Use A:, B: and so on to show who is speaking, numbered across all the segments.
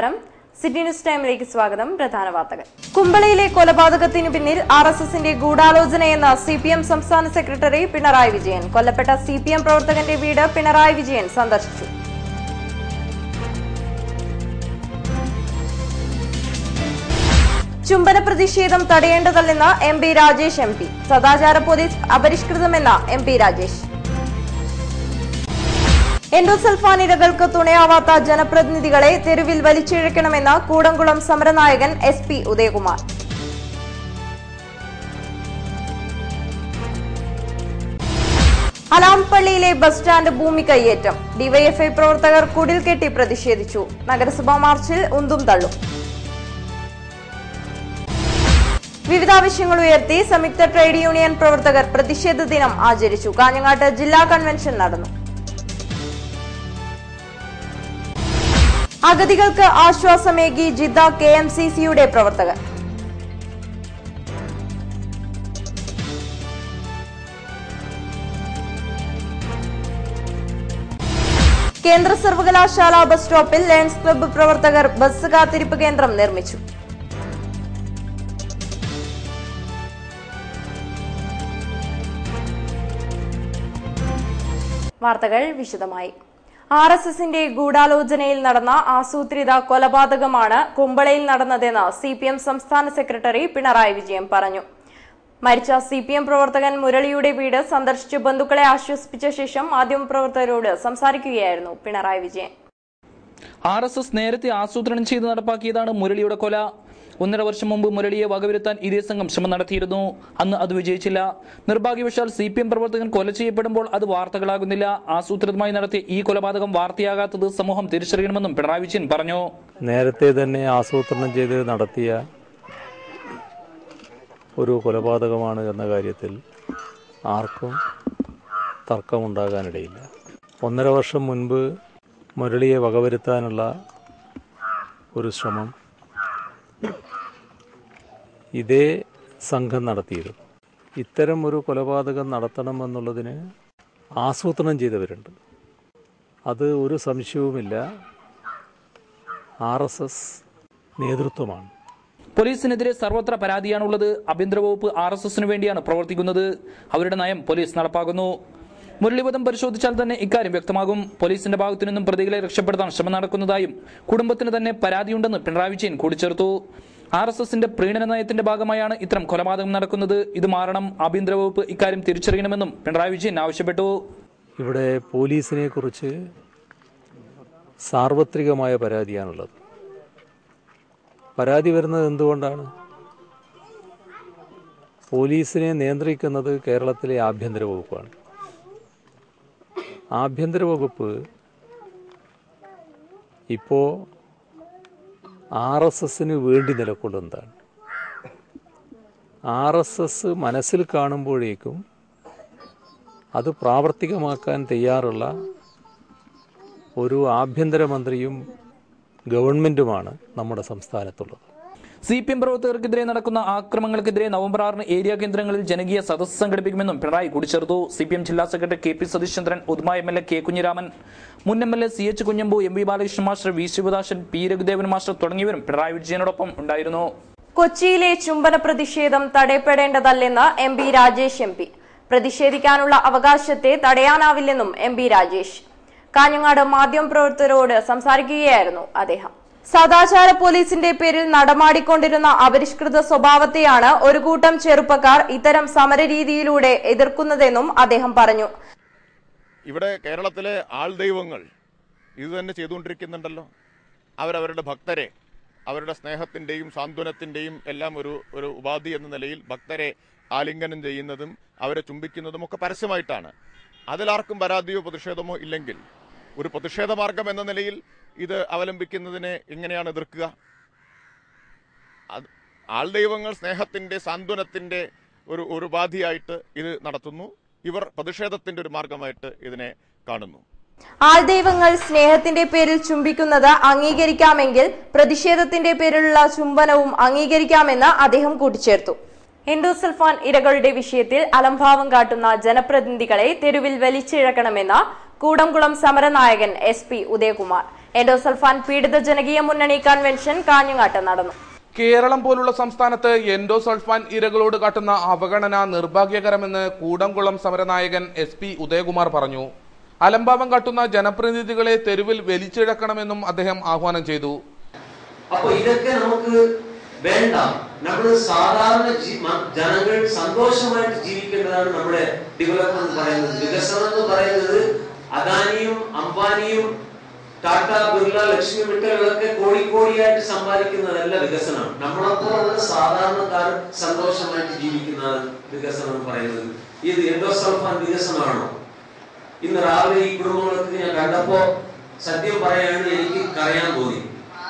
A: നമസ്കാരം city news ടൈമിലേക്ക് സ്വാഗതം പ്രധാന വാർത്തകൾ കുമ്പളയിലെ കൊലപാതകത്തിനു പിന്നിൽ ആർ എസ് എസിന്റെ ഗൂഢാലോചനയെന്ന സി പി എം സംസ്ഥാന സെക്രട്ടറി പിണറായി വിജയൻ കൊല്ലപ്പെട്ട സി പി എം പ്രവർത്തകന്റെ വീട് പിണറായി വിജയൻ സന്ദർശിച്ചു ചുംബന പ്രതിഷേധം തടയേണ്ടതല്ലെന്ന് M P Rajesh M P സദാചാര പോലീസ് അപരിഷ്കൃതമെന്ന എം പി രാജേഷ് എൻഡോസൾഫാൻ ഇരകൾക്ക് തുണയാവാത്ത ജനപ്രതിനിധികളെ തെരുവിൽ വലിച്ചിഴക്കണമെന്ന് കൂടംകുളം സമരനായകൻ എസ് പി ഉദയകുമാർ അലാംപള്ളിയിലെ ബസ് സ്റ്റാൻഡ് ഭൂമി കയ്യേറ്റം ഡിവൈഎഫ്ഐ പ്രവർത്തകർ കുടിൽ കെട്ടി പ്രതിഷേധിച്ചു നഗരസഭാ മാർച്ചിൽ ഉന്തും തള്ളും വിവിധ ആവശ്യങ്ങൾ ഉയർത്തി സംയുക്ത ട്രേഡ് യൂണിയൻ പ്രവർത്തകർ പ്രതിഷേധ ദിനം ആചരിച്ചു കാഞ്ഞങ്ങാട്ട് ജില്ലാ കൺവെൻഷൻ നടന്നു അഗതികൾക്ക് ആശ്വാസമേകി ജിദ്ദ കെ എം സി സിയുടെ പ്രവർത്തകർ കേന്ദ്ര സർവകലാശാല ബസ് സ്റ്റോപ്പിൽ ലയൺസ് ക്ലബ്ബ് പ്രവർത്തകർ ബസ് കാത്തിരിപ്പ് കേന്ദ്രം നിർമ്മിച്ചു വാർത്തകൾ വിശദമായി ആർ എസ് എസിന്റെ ഗൂഢാലോചനയിൽ നടന്ന ആസൂത്രിത കൊലപാതകമാണ് കുമ്പളയിൽ നടന്നതെന്ന് സി പി എം സംസ്ഥാന സെക്രട്ടറി പിണറായി വിജയൻ പറഞ്ഞു മരിച്ച സി പി എം പ്രവർത്തകൻ മുരളിയുടെ വീട് സന്ദർശിച്ച് ബന്ധുക്കളെ ആശ്വസിപ്പിച്ച ശേഷം മാധ്യമപ്രവർത്തകരോട് സംസാരിക്കുകയായിരുന്നു Pinarayi Vijayan
B: R S S നേരത്തെ ആസൂത്രണം ചെയ്ത് നടപ്പാക്കിയതാണ് മുരളിയുടെ കൊല ഒന്നര വർഷം മുമ്പ് മുരളിയെ വകവരുത്താൻ ഇതേ സംഘം ശ്രമം നടത്തിയിരുന്നു അന്ന് അത് വിജയിച്ചില്ല നിർഭാഗ്യവശാൽ സി പി എം പ്രവർത്തകൻ കൊല ചെയ്യപ്പെടുമ്പോൾ അത് വാർത്തകളാകുന്നില്ല ആസൂത്രിതമായി നടത്തിയ ഈ കൊലപാതകം വാർത്തയാകാത്തത് സമൂഹം തിരിച്ചറിയണമെന്നും പിണറായി വിജയൻ പറഞ്ഞു
C: നേരത്തെ തന്നെ ആസൂത്രണം ചെയ്ത് നടത്തിയ ഒരു കൊലപാതകമാണ് എന്ന കാര്യത്തിൽ ആർക്കും തർക്കമുണ്ടാകാനിടയില്ല ഒന്നര വർഷം മുൻപ് മുരളിയെ വകവരുത്താനുള്ള ഒരു ശ്രമം ഇതേ സംഘം നടത്തിയിരുന്നു ഇത്തരം ഒരു കൊലപാതകം നടത്തണമെന്നുള്ളതിന് ആസൂത്രണം ചെയ്തവരുണ്ട് അത് ഒരു സംശയവുമില്ല ആർ എസ് എസ് നേതൃത്വമാണ്
B: പോലീസിനെതിരെ സർവത്ര പരാതിയാണുള്ളത് ആഭ്യന്തര വകുപ്പ് ആർ എസ് എസിന് വേണ്ടിയാണ് പ്രവർത്തിക്കുന്നത് അവരുടെ നയം പോലീസ് നടപ്പാക്കുന്നു മുരളിവധം പരിശോധിച്ചാൽ തന്നെ ഇക്കാര്യം വ്യക്തമാകും പോലീസിന്റെ ഭാഗത്തു നിന്നും പ്രതികളെ രക്ഷപ്പെടുത്താൻ ശ്രമം നടക്കുന്നതായും കുടുംബത്തിന് തന്നെ പരാതിയുണ്ടെന്ന് പിണറായി വിജയൻ കൂട്ടിച്ചേർത്തു ആർ എസ് എസിന്റെ പ്രീണന നയത്തിന്റെ ഭാഗമായാണ് ഇത്തരം കൊലപാതകം നടക്കുന്നത് ഇത് മാറണം ആഭ്യന്തര വകുപ്പ് ഇക്കാര്യം തിരിച്ചറിയണമെന്നും പിണറായി വിജയൻ ആവശ്യപ്പെട്ടു
C: ഇവിടെ പോലീസിനെ കുറിച്ച് സാർവത്രികമായ പരാതിയാണുള്ളത് പരാതി വരുന്നത് എന്തുകൊണ്ടാണ് പോലീസിനെ നിയന്ത്രിക്കുന്നത് കേരളത്തിലെ ആഭ്യന്തര വകുപ്പാണ് ആഭ്യന്തര വകുപ്പ് ഇപ്പോൾ ആർ എസ് എസിന് വേണ്ടി നിലകൊള്ളുന്നതാണ് ആർ എസ് എസ് മനസ്സിൽ കാണുമ്പോഴേക്കും അത് പ്രാവർത്തികമാക്കാൻ തയ്യാറുള്ള ഒരു ആഭ്യന്തരമന്ത്രിയും ഗവൺമെൻറ്റുമാണ് നമ്മുടെ സംസ്ഥാനത്തുള്ളത്
B: സി പി എം പ്രവർത്തകർക്കെതിരെ നടക്കുന്ന ആക്രമണങ്ങൾക്കെതിരെ നവംബർ ആറിന് ഏരിയ കേന്ദ്രങ്ങളിൽ ജനകീയ സദസ്സ് സംഘടിപ്പിക്കുമെന്നും പിണറായി കൂട്ടിച്ചേർത്തു സി പി എം ജില്ലാ secretary K P Satheeshchandran Uduma M L A K Kunhiraman മുൻ M L A C H Kunhambu M V Balakrishnan master V Sivadasan P Raghudevan master തുടങ്ങിയവരും പിണറായി വിജയനോടൊപ്പം ഉണ്ടായിരുന്നു
A: കൊച്ചിയിലെ ചുംബന പ്രതിഷേധം തടയപ്പെടേണ്ടതല്ലെന്ന് M P Rajesh M P പ്രതിഷേധിക്കാനുള്ള അവകാശത്തെ തടയാനാവില്ലെന്നും എം പി രാജേഷ് കാഞ്ഞങ്ങാട് മാധ്യമപ്രവർത്തകരോട് സംസാരിക്കുകയായിരുന്നു അദ്ദേഹം സദാചാര പോലീസിന്റെ പേരിൽ നടമാടിക്കൊണ്ടിരുന്ന അപരിഷ്കൃത സ്വഭാവത്തെയാണ് ഒരു കൂട്ടം ചെറുപ്പക്കാർ ഇത്തരം സമരരീതിയിലൂടെ എതിർക്കുന്നതെന്നും അദ്ദേഹം പറഞ്ഞു
D: ഇവിടെ കേരളത്തിലെ ആൾ ദൈവങ്ങൾ ഇത് തന്നെ ചെയ്തുകൊണ്ടിരിക്കുന്നുണ്ടല്ലോ അവരവരുടെ ഭക്തരെ അവരുടെ സ്നേഹത്തിൻ്റെയും സാന്ത്വനത്തിൻ്റെയും എല്ലാം ഒരു ഒരു ഉപാധി എന്ന നിലയിൽ ഭക്തരെ ആലിംഗനം ചെയ്യുന്നതും അവരെ ചുംബിക്കുന്നതും ഒക്കെ പരസ്യമായിട്ടാണ് അതിലാർക്കും പരാതിയോ പ്രതിഷേധമോ ഇല്ലെങ്കിൽ ഒരു പ്രതിഷേധ മാർഗം എന്ന നിലയിൽ ഇത് അവലംബിക്കുന്നതിനെ എങ്ങനെയാണ് എതിർക്കുക അത് ആൾദൈവങ്ങൾ സ്നേഹത്തിന്റെ സാന്ത്വനത്തിന്റെ ഒരു ഒരു ഉപാധിയായിട്ട് ഇത് നടത്തുന്നു ഇവർ പ്രതിഷേധത്തിന്റെ ഒരു മാർഗമായിട്ട് ഇതിനെ കാണുന്നു
A: ആൾദൈവങ്ങൾ സ്നേഹത്തിന്റെ പേരിൽ ചുംബിക്കുന്നത് അംഗീകരിക്കാമെങ്കിൽ പ്രതിഷേധത്തിന്റെ പേരിലുള്ള ചുംബനവും അംഗീകരിക്കാമെന്ന് അദ്ദേഹം കൂട്ടിച്ചേർത്തു എൻഡോസൾഫാൻ ഇരകളുടെ വിഷയത്തിൽ അലംഭാവം കാട്ടുന്ന ജനപ്രതിനിധികളെ തെരുവിൽ വലിച്ചിഴക്കണമെന്ന് കൂടംകുളം സമരനായകൻ എസ് പി ഉദയകുമാർ എൻഡോസൾഫാൻ പീഡിത ജനകീയ മുന്നണി കൺവെൻഷൻ കാഞ്ഞങ്ങാട്ട് നടന്നു
E: കേരളം പോലുള്ള സംസ്ഥാനത്ത് എൻഡോസൾഫാൻ ഇരകളോട് കാട്ടുന്ന അവഗണന നിർഭാഗ്യകരമെന്ന് കൂടംകുളം സമരനായകൻ എസ് പി ഉദയകുമാർ പറഞ്ഞു അലംഭാവം കാട്ടുന്ന ജനപ്രതിനിധികളെ തെരുവിൽ വലിച്ചിഴക്കണമെന്നും അദ്ദേഹം ആഹ്വാനം ചെയ്തു
F: അപ്പൊ ഇതൊക്കെ നമുക്ക് വേണ്ട നമ്മൾ സാധാരണ ജീ- മ- ജനങ്ങൾ സന്തോഷമായിട്ട് ജീവിക്കേണ്ടതാണ് നമ്മുടെ ഡെവലപ്മെന്റ് എന്ന് പറയുന്നത് വികസനം എന്ന് പറയുന്നത് അദാനിയും അംബാനിയും ടാറ്റ ബിർള ലക്ഷ്മി മിട്ടലുകളൊക്കെ കോടിക്കോടിയായിട്ട് സമ്പാദിക്കുന്നതല്ല വികസനം നമ്മളെപ്പോലുള്ള സാധാരണക്കാർ സന്തോഷമായിട്ട് ജീവിക്കുന്നതാണ് വികസനം എന്ന് പറയുന്നത് ഇത് എൻഡോസൾഫാൻ വികസനമാണോ ഇന്ന് രാവിലെ ഈ കുടുംബങ്ങൾക്ക് ഞാൻ കണ്ടപ്പോ സത്യം പറയാണ് എനിക്ക് കരയാൻ തോന്നി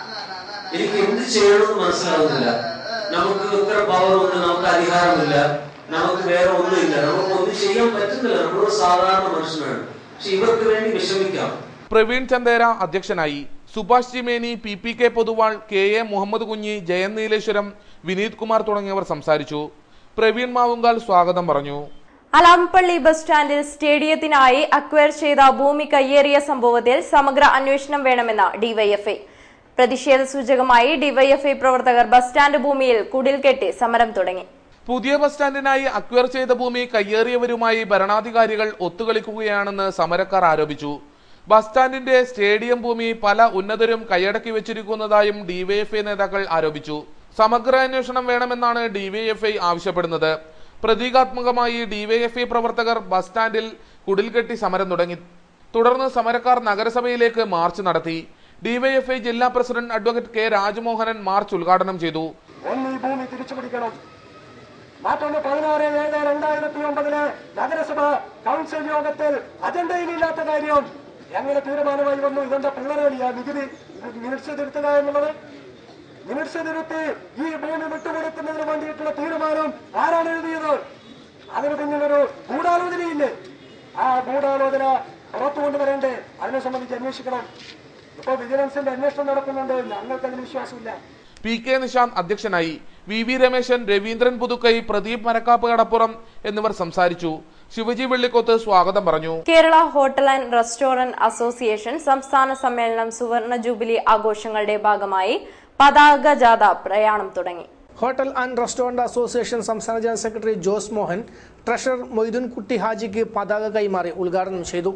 F: എനിക്ക് എന്ത് ചെയ്യണമെന്ന് മനസ്സിലാവുന്നില്ല നമുക്ക് ഇത്ര പവറുണ്ട് നമുക്ക് അധികാരമില്ല നമുക്ക് വേറെ ഒന്നുമില്ല നമുക്ക് ഒന്നും ചെയ്യാൻ പറ്റുന്നില്ല നമ്മളൊരു സാധാരണ മനുഷ്യനാണ് പക്ഷെ ഇവർക്ക് വേണ്ടി വിഷമിക്കാം
E: പ്രവീൺ ചന്ദേര അധ്യക്ഷനായി Subhash Jimeni P P K Poduval K A Muhammad Kunhi Jayan Nileshwaram Vineeth Kumar തുടങ്ങിയവർ സംസാരിച്ചു പ്രവീൺ മാവുങ്കാൽ സ്വാഗതം പറഞ്ഞു
A: അലാംപള്ളി ബസ് സ്റ്റാൻഡിൽ സ്റ്റേഡിയത്തിനായി അക്വയർ ചെയ്ത ഭൂമി കയ്യേറിയ സംഭവത്തിൽ സമഗ്ര അന്വേഷണം വേണമെന്ന് ഡിവൈഎഫ്ഐ പ്രതിഷേധ സൂചകമായി ഡിവൈഎഫ്ഐ പ്രവർത്തകർ ബസ് സ്റ്റാൻഡ് ഭൂമിയിൽ കുടിൽ കെട്ടി സമരം തുടങ്ങി
E: പുതിയ ബസ് സ്റ്റാൻഡിനായി അക്വയർ ചെയ്ത ഭൂമി കയ്യേറിയവരുമായി ഭരണാധികാരികൾ ഒത്തുകളിക്കുകയാണെന്ന് സമരക്കാർ ആരോപിച്ചു ബസ് സ്റ്റാൻഡിന്റെ സ്റ്റേഡിയം ഭൂമി പല ഉന്നതരും കൈയടക്കി വെച്ചിരിക്കുന്നതായും ഡിവൈഎഫ്ഐ നേതാക്കൾ ആരോപിച്ചു സമഗ്ര അന്വേഷണം വേണമെന്നാണ് ഡിവൈഎഫ്ഐ ആവശ്യപ്പെടുന്നത് പ്രതീകാത്മകമായി ഡിവൈഎഫ്ഐ പ്രവർത്തകർ ബസ് സ്റ്റാൻഡിൽ കുടിൽകെട്ടി സമരം തുടങ്ങി തുടർന്ന് സമരക്കാർ നഗരസഭയിലേക്ക് മാർച്ച് നടത്തി ഡിവൈഎഫ്ഐ ജില്ലാ president advocate K Rajamohanan march ഉദ്ഘാടനം ചെയ്തു
G: ഒന്ന് ഈ ഭൂമി തിരിച്ചു പിടിക്കണം മറ്റൊന്ന് പതിനാറ് ഏഴ് രണ്ടായിരത്തി ഒമ്പതിലെ നഗരസഭ കൗൺസിൽ യോഗത്തിൽ അജണ്ടയിലില്ലാത്ത കാര്യം എങ്ങനെ തീരുമാനമായി വന്നു ഇതെന്താ പിള്ളറേലിയ നികുതി മിനിറ്റ്സ് തിരുത്തുക എന്നുള്ളത് മിനിറ്റ്സ് തിരുത്തി ഈ ഭൂമി വിട്ടുകൊടുക്കുന്നതിന് വേണ്ടിയിട്ടുള്ള തീരുമാനം ആരാണ് എഴുതിയത് അതിന് പിന്നിലൊരു ഗൂഢാലോചനയില്ലേ ആ ഗൂഢാലോചന പുറത്തു കൊണ്ടുവരണ്ടേ അതിനെ സംബന്ധിച്ച് അന്വേഷിക്കണം ഇപ്പൊ വിജിലൻസിന്റെ അന്വേഷണം നടക്കുന്നുണ്ട് ഞങ്ങൾക്ക് അതിന് വിശ്വാസമില്ല
E: പി കെ നിശാന്ത് അധ്യക്ഷനായി വി വി രമേശൻ രവീന്ദ്രൻ പുതുക്കൈ പ്രദീപ് മരക്കാപ്പ് കടപ്പുറം എന്നിവർ സംസാരിച്ചു ശിവജി വെള്ളിക്കൊത്ത് സ്വാഗതം പറഞ്ഞു
A: Kerala hotel and restaurant association സംസ്ഥാന സമ്മേളനം സുവർണ ജൂബിലി ആഘോഷങ്ങളുടെ ഭാഗമായി പതാക ജാഥ പ്രയാണം തുടങ്ങി
H: ഹോട്ടൽ ആൻഡ് റെസ്റ്റോറന്റ് അസോസിയേഷൻ സംസ്ഥാന general secretary Jose Mohan treasurer Moidun Kutty ഹാജിക്ക് പതാക കൈമാറി ഉദ്ഘാടനം ചെയ്തു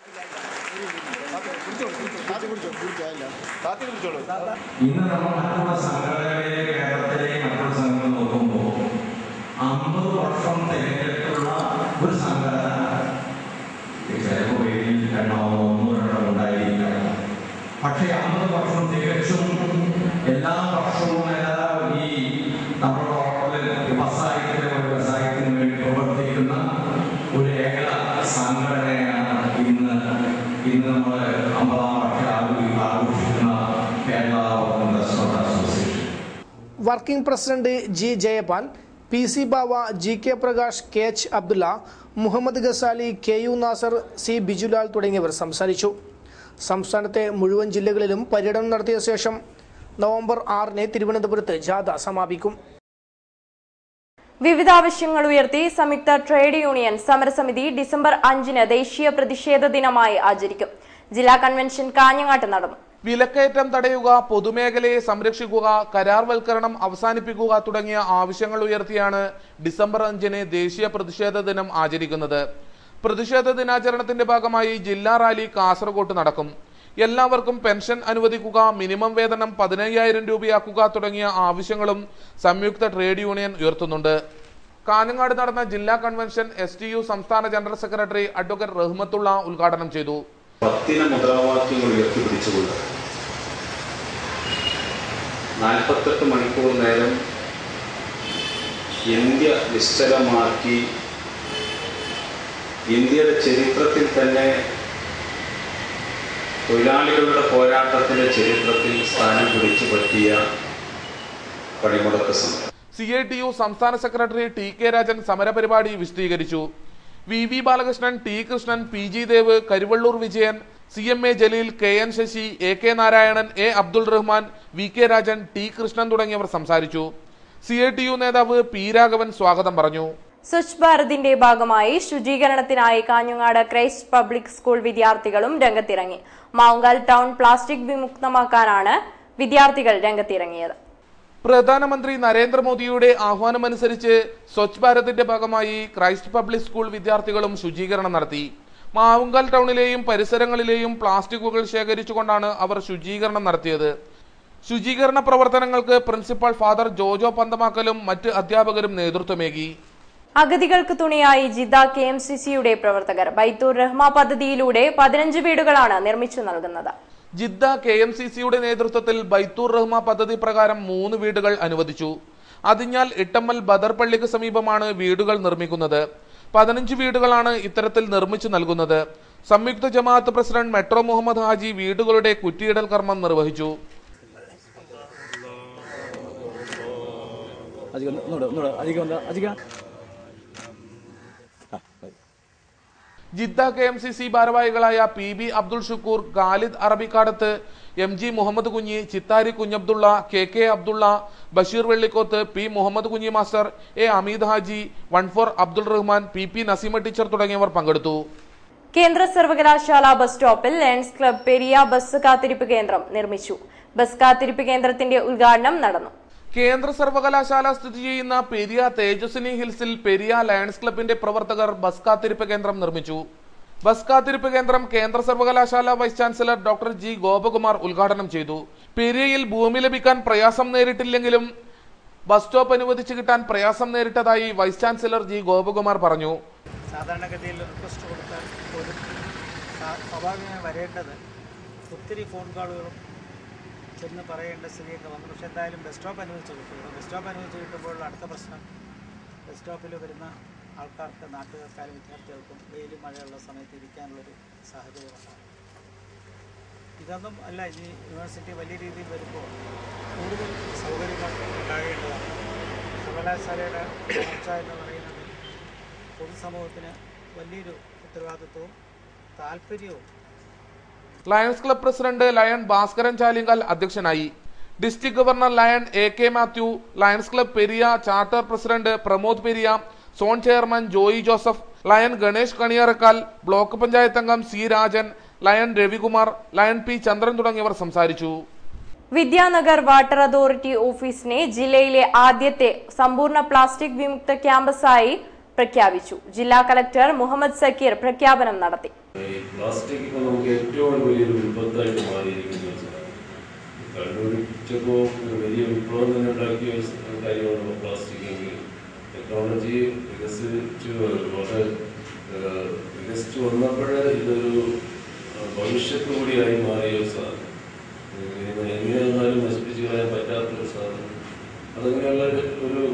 I: ഇന്ന് നമ്മൾ മറ്റുള്ള സംഘടനകളെ കേരളത്തിലെയും മറ്റുള്ള സംഘടന നോക്കുമ്പോൾ അമ്പത് വർഷം തിരഞ്ഞെടുത്തുള്ള ഒരു സംഘടന ചിലപ്പോൾ പേരിൽ രണ്ടോ ഒന്നോ രണ്ടോ ഉണ്ടായിരിക്കാം പക്ഷേ അമ്പത് വർഷം തികച്ചും എല്ലാ വർഷവും എല്ലാ ഈ നമ്മുടെ ഹോട്ടലിൽ വ്യവസായത്തിന് ഒരു വ്യവസായത്തിന് വേണ്ടി പ്രവർത്തിക്കുന്ന ഒരു ഏക സംഘടനയാണ് ഇന്ന് ഇന്ന് നമ്മൾ അമ്പതാം വർഷം ആഘോഷിക്കുന്ന Kerala hotel restaurant association
H: working president G Jayapal P C Bava G K Prakash K H Abdulla Muhammad Gazali K U Nasar C Bijulal തുടങ്ങിയവർ സംസാരിച്ചു സംസ്ഥാനത്തെ മുഴുവൻ ജില്ലകളിലും പര്യടനം നടത്തിയ ശേഷം നവംബർ ആറിന് തിരുവനന്തപുരത്ത് ജാഥ സമാപിക്കും
A: വിവിധ ആവശ്യങ്ങൾ ഉയർത്തി സംയുക്ത ട്രേഡ് യൂണിയൻ സമരസമിതി ഡിസംബർ അഞ്ചിന് ദേശീയ പ്രതിഷേധ ദിനമായി ആചരിക്കും ജില്ലാ കൺവെൻഷൻ കാഞ്ഞങ്ങാട്ട് നടന്നു
E: വിലക്കയറ്റം തടയുക പൊതുമേഖലയെ സംരക്ഷിക്കുക കരാർവൽക്കരണം അവസാനിപ്പിക്കുക തുടങ്ങിയ ആവശ്യങ്ങൾ ഉയർത്തിയാണ് ഡിസംബർ അഞ്ചിന് ദേശീയ പ്രതിഷേധ ദിനം ആചരിക്കുന്നത് പ്രതിഷേധ ദിനാചരണത്തിന്റെ ഭാഗമായി ജില്ലാ റാലി കാസർഗോട്ട് നടക്കും എല്ലാവർക്കും പെൻഷൻ അനുവദിക്കുക മിനിമം വേതനം പതിനയ്യായിരം രൂപയാക്കുക തുടങ്ങിയ ആവശ്യങ്ങളും സംയുക്ത ട്രേഡ് യൂണിയൻ ഉയർത്തുന്നുണ്ട് കാഞ്ഞങ്ങാട് നടന്ന ജില്ലാ കൺവെൻഷൻ എസ് ടി യു സംസ്ഥാന ജനറൽ സെക്രട്ടറി അഡ്വക്കേറ്റ് റഹ്മത്തുള്ള ഉദ്ഘാടനം ചെയ്തു
J: പത്തിന മുദ്രാവാക്യങ്ങൾ ഉയർത്തിപ്പിടിച്ചുകൊണ്ട് നാൽപ്പത്തെട്ട് മണിക്കൂർ നേരം ഇന്ത്യ നിശ്ചലമാക്കി ഇന്ത്യയുടെ ചരിത്രത്തിൽ തന്നെ തൊഴിലാളികളുടെ പോരാട്ടത്തിന്റെ ചരിത്രത്തിൽ സ്ഥാനം പിടിച്ചു പറ്റിയ പണിമുടക്ക് സമരം
E: സി ഐ ടി യു സംസ്ഥാന സെക്രട്ടറി ടി കെ രാജൻ സമരപരിപാടി വിശദീകരിച്ചു V V Balakrishnan T Krishnan P G Dev Karuvalloor Vijayan C M A Jaleel K N Sasi A K Narayanan A Abdul Rahman V K Rajan T Krishnan തുടങ്ങിയവർ സംസാരിച്ചു സി ഐ ടി യു നേതാവ് പി രാഘവൻ സ്വാഗതം പറഞ്ഞു
A: സ്വച്ഛ് ഭാരതിന്റെ ഭാഗമായി ശുചീകരണത്തിനായി കാഞ്ഞങ്ങാട് ക്രൈസ്റ്റ് പബ്ലിക് സ്കൂൾ വിദ്യാർത്ഥികളും രംഗത്തിറങ്ങി മാവുങ്കാൽ ടൗൺ പ്ലാസ്റ്റിക് വിമുക്തമാക്കാനാണ് വിദ്യാർത്ഥികൾ രംഗത്തിറങ്ങിയത്
E: പ്രധാനമന്ത്രി നരേന്ദ്രമോദിയുടെ ആഹ്വാനമനുസരിച്ച് സ്വച്ഛ് ഭാരതിന്റെ ഭാഗമായി ക്രൈസ്റ്റ് പബ്ലിക് സ്കൂൾ വിദ്യാർത്ഥികളും ശുചീകരണം നടത്തി മാവുങ്കൽ ടൗണിലെയും പരിസരങ്ങളിലെയും പ്ലാസ്റ്റിക്കുകൾ ശേഖരിച്ചുകൊണ്ടാണ് അവർ ശുചീകരണം നടത്തിയത് ശുചീകരണ പ്രവർത്തനങ്ങൾക്ക് പ്രിൻസിപ്പൽ ഫാദർ ജോജോ പന്തമാക്കലും മറ്റ് അധ്യാപകരും നേതൃത്വമേകി
A: അഗതികൾക്ക് തുണിയായി ജിദ്ദ കെ എം സി സിയുടെ പ്രവർത്തകർ ബൈത്തൂർ റഹ്മ പദ്ധതിയിലൂടെ പതിനഞ്ച് വീടുകളാണ് നിർമ്മിച്ചു നൽകുന്നത്
E: ജിദ്ദ കെ എം സി സിയുടെ നേതൃത്വത്തിൽ ബൈത്തൂർ റഹ്മ പദ്ധതി പ്രകാരം മൂന്ന് വീടുകൾ അനുവദിച്ചു അതിഞ്ഞാൽ ഇട്ടമ്മൽ ബദർ പള്ളിക്ക് സമീപമാണ് വീടുകൾ നിർമ്മിക്കുന്നത് പതിനഞ്ച് വീടുകളാണ് ഇത്തരത്തിൽ നിർമ്മിച്ചു നൽകുന്നത് സംയുക്ത ജമാഅത്ത് പ്രസിഡന്റ് മെട്രോ മുഹമ്മദ് ഹാജി വീടുകളുടെ കുറ്റിയിടൽ കർമ്മം നിർവഹിച്ചു Jeddah K M C C ഭാരവാഹികളായ P B Abdul Shukkur Khalid Arabikkadath M G Muhammad Kunhi Chithari Kunhabdulla K K Abdulla Basheer Vellikoth P Muhammad Kunhi master A Ameed Haji one four Abdul Rahman P P Naseema teacher തുടങ്ങിയവർ പങ്കെടുത്തു
A: കേന്ദ്ര സർവകലാശാല ബസ് സ്റ്റോപ്പിൽ ലയൺസ് ക്ലബ് പെരിയ ബസ് കാത്തിരിപ്പ് കേന്ദ്രം നിർമ്മിച്ചു ബസ് കാത്തിരിപ്പ് കേന്ദ്രത്തിന്റെ ഉദ്ഘാടനം നടന്നു
E: കേന്ദ്ര സർവകലാശാല സ്ഥിതി ചെയ്യുന്ന പെരിയ തേജസ്വിനി ഹിൽസിൽ പെരിയ ലയൺസ് ക്ലബിന്റെ പ്രവർത്തകർ ബസ് കാത്തിരിപ്പ് കേന്ദ്രം നിർമ്മിച്ചു ബസ് കാത്തിരിപ്പ് കേന്ദ്രം കേന്ദ്ര സർവകലാശാല vice chancellor doctor G Gopakumar ഉദ്ഘാടനം ചെയ്തു പെരിയയിൽ ഭൂമി ലഭിക്കാൻ പ്രയാസം നേരിട്ടില്ലെങ്കിലും ബസ് സ്റ്റോപ്പ് അനുവദിച്ചു കിട്ടാൻ പ്രയാസം നേരിട്ടതായി വൈസ് ചാൻസലർ ജി ഗോപകുമാർ പറഞ്ഞു
K: സാധാരണഗതിയിൽ റിക്വസ്റ്റ് കൊടുത്താൽ പോലും സാ- സ്വാഭാവികമായി വരേണ്ടത് ഒത്തിരി ഫോൺ കോളുകളും ചെന്ന് പറയേണ്ട സ്ഥിതിയൊക്കെ വന്നു പക്ഷെ എന്തായാലും ബസ് സ്റ്റോപ്പ് അനുവദിച്ച് കിട്ടുന്നു ബസ് സ്റ്റോപ്പ് അനുവദിച്ച് കിട്ടുമ്പോൾ അടുത്ത പ്രശ്നം ബസ് സ്റ്റോപ്പിൽ വരുന്ന ആൾക്കാർക്ക് നാട്ടുകാർക്കാരും വിദ്യാർത്ഥികൾക്കും വെയിൽ മഴയുള്ള സമയത്ത് ഇരിക്കാനുള്ളൊരു സാഹചര്യം ഉണ്ടാകും ഇതൊന്നും അല്ല ഇനി യൂണിവേഴ്സിറ്റി വലിയ രീതിയിൽ വരുമ്പോൾ കൂടുതൽ സൗകര്യങ്ങൾ ഉണ്ടാകേണ്ടതാണ് സർവകലാശാലയുടെ വളർച്ച എന്ന് പറയുന്നത് പൊതുസമൂഹത്തിന് വലിയൊരു ഉത്തരവാദിത്വവും താല്പര്യവും
E: Lions club president Lion Bhaskaran Chalingal അധ്യക്ഷനായി district governor Lion A K Mathew Lions club Periya charter president Pramod Periya zone chairman Joy Joseph Lion Ganesh Kaniyarakkal block panchayat അംഗം C Rajan Lion Ravikumar Lion P Chandran തുടങ്ങിയവർ സംസാരിച്ചു
A: വിദ്യാനഗർ വാട്ടർ അതോറിറ്റി ഓഫീസിനെ ജില്ലയിലെ ആദ്യത്തെ സമ്പൂർണ്ണ പ്ലാസ്റ്റിക് വിമുക്ത ക്യാമ്പസായി പ്രഖ്യാപിച്ചു ജില്ലാ കലക്ടർ മുഹമ്മദ് സക്കീർ പ്രഖ്യാപനം നടത്തി
J: ഈ പ്ലാസ്റ്റിക് ഇപ്പോൾ നമുക്ക് ഏറ്റവും വലിയൊരു വിപത്തായിട്ട് മാറിയിരിക്കുന്നു കണ്ടുപിടിച്ചപ്പോൾ ഒരു വലിയ വിപ്ലവം തന്നെ ഉണ്ടാക്കിയ ഒരു സ- കാര്യമാണ് പ്ലാസ്റ്റിക് എങ്കിൽ ടെക്നോളജി വികസിച്ചു വളരെ ഏഹ്, വികസിച്ചു വന്നപ്പോഴേ ഇതൊരു ആ, ഭവിഷ്യത്ത് കൂടിയായി മാറിയ ഒരു സാധനം ഇത് എങ്ങനെ വന്നാലും നശിപ്പിച്ച് കളയാൻ പറ്റാത്തൊരു സാധനം അതങ്ങനെയുള്ള ഒരു- ഒരു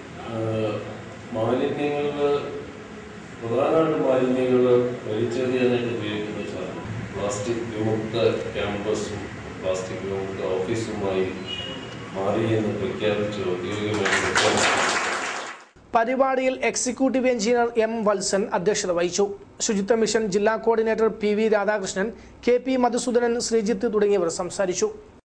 J: മാലിന്യങ്ങളിൽ പ്രധാനമായിട്ട് മാലിന്യങ്ങൾ വലിച്ചെറിയാനായിട്ട് ഉപയോഗിക്കുന്ന ഒരു സാധനം പ്ലാസ്റ്റിക് വിമുക്ത ക്യാമ്പസും പ്ലാസ്റ്റിക് വിമുക്ത ഓഫീസുമായി മാറി എന്ന് പ്രഖ്യാപിച്ച് ഔദ്യോഗികമായി പ്രഖ്യാപിച്ചു
H: പരിപാടിയിൽ എക്സിക്യൂട്ടീവ് എഞ്ചിനീയർ എം വത്സൻ അധ്യക്ഷത വഹിച്ചു ശുചിത്വ മിഷൻ ജില്ലാ coordinator P V Radhakrishnan K P Madhusoodanan Sreejith തുടങ്ങിയവർ സംസാരിച്ചു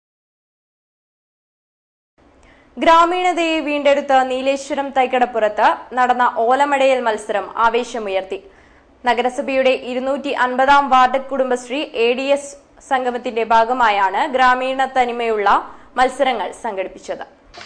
A: ഗ്രാമീണതയെ വീണ്ടെടുത്ത നീലേശ്വരം തൈക്കടപ്പുറത്ത് നടന്ന ഓലമടയൽ മത്സരം ആവേശമുയർത്തി നഗരസഭയുടെ ഇരുന്നൂറ്റി അൻപതാം ward Kudumbashree A D S സംഗമത്തിന്റെ ഭാഗമായാണ് ഗ്രാമീണ തനിമയുള്ള മത്സരങ്ങൾ സംഘടിപ്പിച്ചത്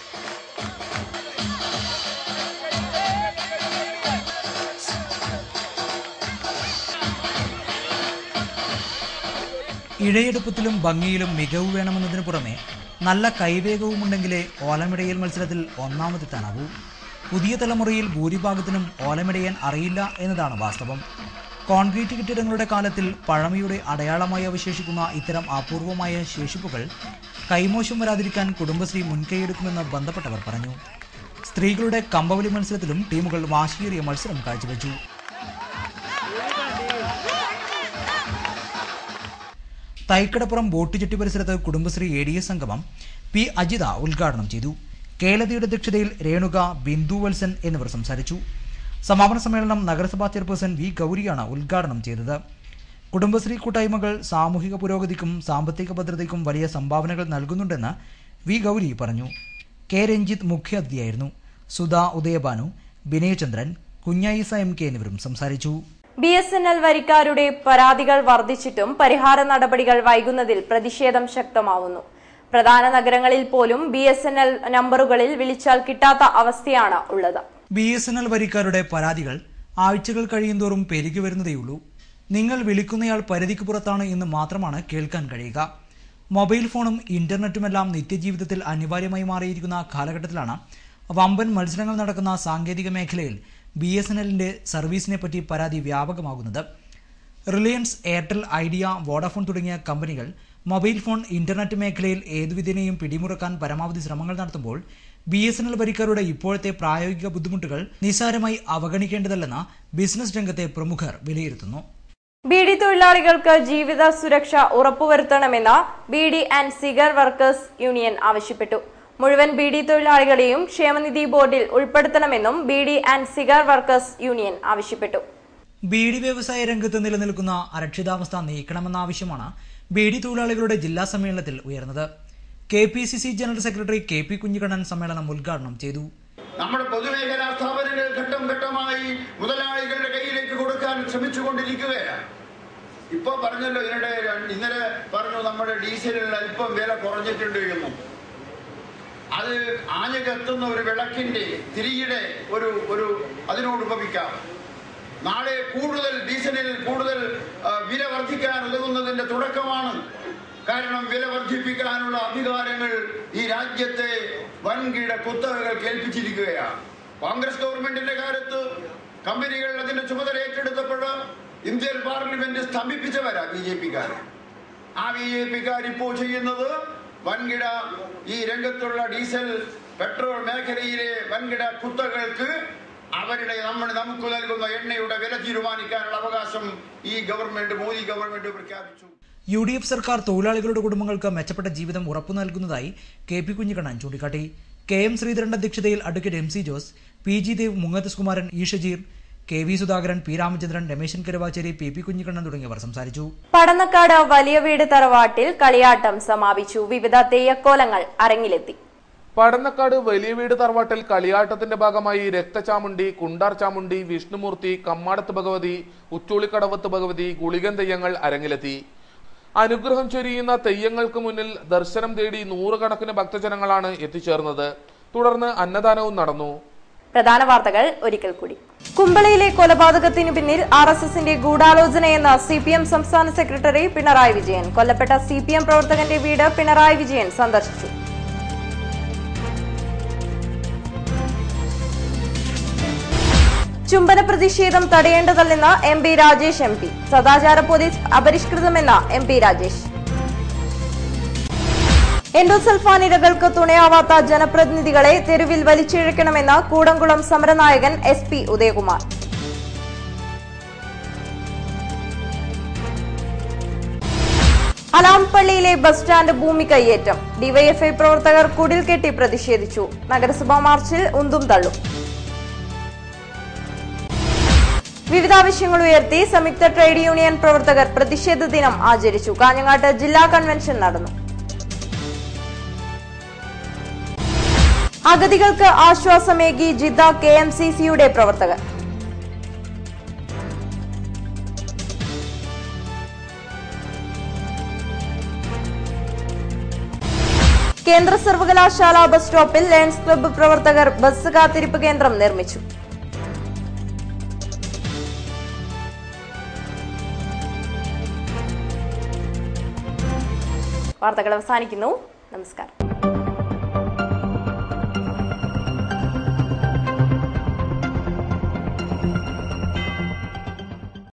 L: ഇഴയെടുപ്പത്തിലും ഭംഗിയിലും മികവ് വേണമെന്നതിനു പുറമെ നല്ല കൈവേഗവും ഉണ്ടെങ്കിലേ ഓലമിടയൽ മത്സരത്തിൽ ഒന്നാമതെത്താനാവൂ പുതിയ തലമുറയിൽ ഭൂരിഭാഗത്തിനും ഓലമിടയാൻ അറിയില്ല എന്നതാണ് വാസ്തവം കോൺക്രീറ്റ് കെട്ടിടങ്ങളുടെ കാലത്തിൽ പഴമയുടെ അടയാളമായി അവശേഷിക്കുന്ന ഇത്തരം അപൂർവമായ ശേഷിപ്പുകൾ കൈമോശം വരാതിരിക്കാൻ കുടുംബശ്രീ മുൻകൈയെടുക്കുമെന്ന് ബന്ധപ്പെട്ടവർ പറഞ്ഞു സ്ത്രീകളുടെ കമ്പവലി മത്സരത്തിലും ടീമുകൾ വാശിയേറിയ മത്സരം കാഴ്ചവെച്ചു തൈക്കടപ്പുറം ബോട്ടുചെട്ടി പരിസരത്ത് കുടുംബശ്രീ എ ഡി എസ് സംഗമം പി അജിത ഉദ്ഘാടനം ചെയ്തു കേരളതയുടെ അധ്യക്ഷതയിൽ രേണുക ബിന്ദു വത്സൻ എന്നിവർ സംസാരിച്ചു സമാപന സമ്മേളനം നഗരസഭാ ചെയർപേഴ്സൺ വി ഗൗരിയാണ് ഉദ്ഘാടനം ചെയ്തത് കുടുംബശ്രീ കൂട്ടായ്മകൾ സാമൂഹിക പുരോഗതിക്കും സാമ്പത്തിക ഭദ്രതയ്ക്കും വലിയ സംഭാവനകൾ നൽകുന്നുണ്ടെന്ന് വി ഗൗരി പറഞ്ഞു കെ രഞ്ജിത്ത് മുഖ്യാതിഥിയായിരുന്നു സുധാ ഉദയഭാനു വിനയചന്ദ്രൻ കുഞ്ഞായിസ എം കെ എന്നിവരും സംസാരിച്ചു
A: ബി എസ് എൻ എൽ വരിക്കാരുടെ പരാതികൾ വർദ്ധിച്ചിട്ടും പരിഹാര നടപടികൾ വൈകുന്നതിൽ പ്രതിഷേധം ശക്തമാവുന്നു പ്രധാന നഗരങ്ങളിൽ പോലും ബി എസ് എൻ എൽ നമ്പറുകളിൽ വിളിച്ചാൽ കിട്ടാത്ത അവസ്ഥയാണ് ഉള്ളത്
L: ബി എസ് എൻ എൽ വരിക്കാരുടെ പരാതികൾ ആഴ്ചകൾ കഴിയുന്തോറും പെരുകി വരുന്നതേയുള്ളൂ നിങ്ങൾ വിളിക്കുന്നയാൾ പരിധിക്ക് പുറത്താണ് എന്ന് മാത്രമാണ് കേൾക്കാൻ കഴിയുക മൊബൈൽ ഫോണും ഇന്റർനെറ്റുമെല്ലാം നിത്യജീവിതത്തിൽ അനിവാര്യമായി മാറിയിരിക്കുന്ന കാലഘട്ടത്തിലാണ് വമ്പൻ മത്സരങ്ങൾ നടക്കുന്ന സാങ്കേതിക മേഖലയിൽ ബി എസ് എൻ എല്ലിന്റെ സർവീസിനെ പറ്റി പരാതി വ്യാപകമാകുന്നത് റിലയൻസ് എയർടെൽ ഐഡിയ വോഡാഫോൺ തുടങ്ങിയ കമ്പനികൾ മൊബൈൽ ഫോൺ ഇന്റർനെറ്റ് മേഖലയിൽ ഏതുവിധേനയും പിടിമുറുക്കാൻ പരമാവധി ശ്രമങ്ങൾ നടത്തുമ്പോൾ ബി എസ് എൻ എൽ വരിക്കാരുടെ ഇപ്പോഴത്തെ പ്രായോഗിക ബുദ്ധിമുട്ടുകൾ നിസ്സാരമായി അവഗണിക്കേണ്ടതല്ലെന്ന് ബിസിനസ് രംഗത്തെ പ്രമുഖർ വിലയിരുത്തുന്നു
A: ബി ഡി തൊഴിലാളികൾക്ക് ജീവിത സുരക്ഷ ഉറപ്പുവരുത്തണമെന്ന് beedi and cigar workers union ആവശ്യപ്പെട്ടു മുഴുവൻ ബി ഡി തൊഴിലാളികളെയും ക്ഷേമനിധി ബോർഡിൽ ഉൾപ്പെടുത്തണമെന്നും beedi and cigar workers union ആവശ്യപ്പെട്ടു
L: ബീഡി വ്യവസായ രംഗത്ത് നിലനിൽക്കുന്ന അരക്ഷിതാവസ്ഥ നീക്കണമെന്ന ആവശ്യമാണ് ബീഡി തൊഴിലാളികളുടെ ജില്ലാ സമ്മേളനത്തിൽ ഉയർന്നത് K P C C general secretary K P Kunhikannan സമ്മേളനം ഉദ്ഘാടനം ചെയ്തു
M: നമ്മുടെ പൊതുമേഖലാ സ്ഥാപനങ്ങൾ ഘട്ടം ഘട്ടമായി മുതലാളികളുടെ കയ്യിലേക്ക് കൊടുക്കാൻ ശ്രമിച്ചുകൊണ്ടിരിക്കുകയാണ് ഇപ്പൊ പറഞ്ഞല്ലോ ഇതിനിടെ രണ്ട്- ഇന്നലെ പറഞ്ഞു നമ്മുടെ ഡീസലിന് അല്പം വില കുറഞ്ഞിട്ടുണ്ട് എന്ന് അത് ആഞ്ഞു കത്തുന്ന ഒരു വിളക്കിന്റെ തിരിയുടെ ഒരു ഒരു അതിനോട് ഉപമിക്കാം നാളെ കൂടുതൽ ഡീസലിൽ കൂടുതൽ ആ, വില വർദ്ധിക്കാൻ ഉതകുന്നതിന്റെ തുടക്കമാണ് കാരണം വില വർദ്ധിപ്പിക്കാനുള്ള അധികാരങ്ങൾ ഈ രാജ്യത്തെ വൻകിട കുത്തകകൾ കേൾപ്പിച്ചിരിക്കുകയാണ് കോൺഗ്രസ് ഗവൺമെന്റിന്റെ കാലത്ത് കമ്പനികൾ അതിന്റെ ചുമതല ഏറ്റെടുത്തപ്പോൾ ഇന്ത്യൻ പാർലമെന്റ് സ്തംഭിപ്പിച്ചവരാ ബി ജെ പിക്കാർ ആ ബി ജെ പിക്കാർ ഇപ്പോൾ ചെയ്യുന്നത് വൻകിട ഈ രംഗത്തുള്ള ഡീസൽ പെട്രോൾ മേഖലയിലെ വൻകിട കുത്തകൾക്ക് അവരുടെ നമ്മൾ നമുക്ക് നൽകുന്ന എണ്ണയുടെ വില തീരുമാനിക്കാനുള്ള അവകാശം ഈ ഗവൺമെന്റ് മോദി ഗവൺമെന്റ് പ്രഖ്യാപിച്ചു
L: യു ഡി എഫ് സർക്കാർ തൊഴിലാളികളുടെ കുടുംബങ്ങൾക്ക് മെച്ചപ്പെട്ട ജീവിതം ഉറപ്പു നൽകുന്നതായി കെ പി കുഞ്ഞിക്കണ്ണൻ ചൂണ്ടിക്കാട്ടി കെ എം ശ്രീധരന്റെ അധ്യക്ഷതയിൽ advocate M C Jose P G Dev Mungath Kumaran E Shajeer K V Sudhakaran P Ramachandran Rameshan Karuvachery P P Kunhikannan തുടങ്ങിയവർ സംസാരിച്ചു
A: പടന്നക്കാട് വലിയ വീട് തറവാട്ടിൽ കളിയാട്ടം സമാപിച്ചു വിവിധ തെയ്യക്കോലങ്ങൾ അരങ്ങിലെത്തി
E: പടന്നക്കാട് വലിയ വീട് തറവാട്ടിൽ കളിയാട്ടത്തിന്റെ ഭാഗമായി രക്തചാമുണ്ടി കുണ്ടാർ ചാമുണ്ടി വിഷ്ണുമൂർത്തി കമ്മാടത്ത് ഭഗവതി ഉച്ചൂളിക്കടവത്ത് ഭഗവതി ഗുളികൻ തെയ്യങ്ങൾ അരങ്ങിലെത്തി അനുഗ്രഹം ചൊരിയുന്ന തെയ്യങ്ങൾക്ക് മുന്നിൽ ദർശനം തേടി നൂറുകണക്കിന് ഭക്തജനങ്ങളാണ് എത്തിച്ചേർന്നത് തുടർന്ന് അന്നദാനവും നടന്നു
A: പ്രധാന വാർത്തകൾ ഒരിക്കൽ കൂടി കുമ്പളയിലെ കൊലപാതകത്തിനു പിന്നിൽ ആർ എസ് എസിന്റെ ഗൂഢാലോചനയെന്ന് സി പി എം സംസ്ഥാന സെക്രട്ടറി പിണറായി വിജയൻ കൊല്ലപ്പെട്ട സി പി എം പ്രവർത്തകന്റെ വീട് പിണറായി വിജയൻ സന്ദർശിച്ചു ചുംബന പ്രതിഷേധം തടയേണ്ടതല്ലെന്ന് M P Rajesh M P സദാചാര പോലീസ് അപരിഷ്കൃതമെന്ന് എം പി രാജേഷ് എൻഡോസൾഫാൻ ഇരകൾക്ക് തുണയാവാത്ത ജനപ്രതിനിധികളെ തെരുവിൽ വലിച്ചിഴക്കണമെന്ന് കൂടംകുളം സമരനായകൻ എസ് പി ഉദയകുമാർ അലാംപള്ളിയിലെ ബസ് സ്റ്റാൻഡ് ഭൂമി കയ്യേറ്റം ഡിവൈഎഫ്ഐ പ്രവർത്തകർ കുടിൽ കെട്ടി പ്രതിഷേധിച്ചു നഗരസഭാ മാർച്ചിൽ ഉന്തും തള്ളും വിവിധ ആവശ്യങ്ങൾ ഉയർത്തി സംയുക്ത ട്രേഡ് യൂണിയൻ പ്രവർത്തകർ പ്രതിഷേധ ദിനം ആചരിച്ചു കാഞ്ഞങ്ങാട്ട് ജില്ലാ കൺവെൻഷൻ നടന്നു അഗതികൾക്ക് ആശ്വാസമേകി ജിദ്ദ കെ എം സി സിയുടെ പ്രവർത്തകർ കേന്ദ്ര സർവകലാശാല ബസ് സ്റ്റോപ്പിൽ ലയൺസ് ക്ലബ്ബ് പ്രവർത്തകർ ബസ് കാത്തിരിപ്പ് കേന്ദ്രം നിർമ്മിച്ചു വാർത്തകൾ അവസാനിക്കുന്നു നമസ്കാരം